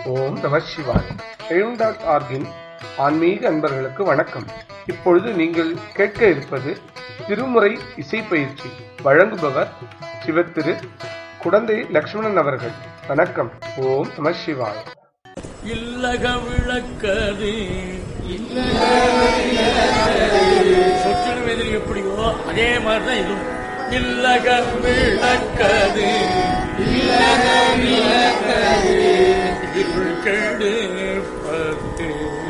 ஓம் நம சிவாய் எழும் டாட் ஆர்கின் ஆன்மீக அன்பர்களுக்கு வணக்கம் இப்பொழுது நீங்கள் கேட்க இருப்பது திருமுறை இசை பயிற்சி வழங்குபவர் சிவத்திரு குடந்தை லக்ஷ்மணன் அவர்கள் வணக்கம் ஓம் நம சிவாய் இல்லக விளக்கது சொற்றிலும் எதிரி எப்படியோ அதே மாதிரிதான் இதுவும் இல்லக விளக்கது இருள் கெடு பத்து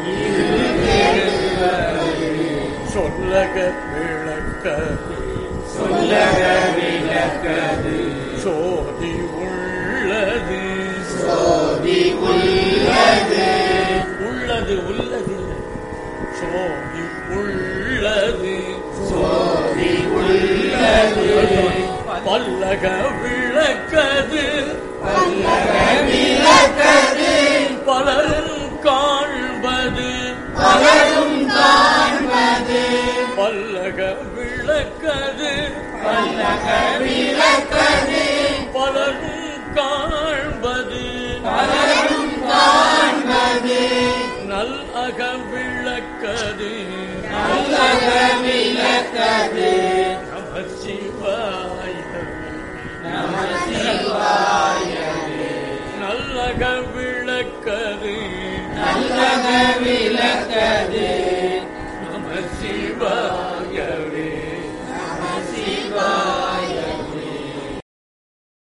சொல்லக விளக்கது சொல்லக விளக்கது சோதி உள்ளது உள்ளது உள்ளது சோதி உள்ளது சோதி உள்ளது பல்லக விளக்கது பல்லக விளக்கது பலரும் காண்பது பலரும் காண்பது பல்லக விளக்கது பல்லக விளக்கது பலரும் காண்பது நல் அக விளக்கது நல்லக விளக்கது நம சிவாய நம சிவாய நல்லக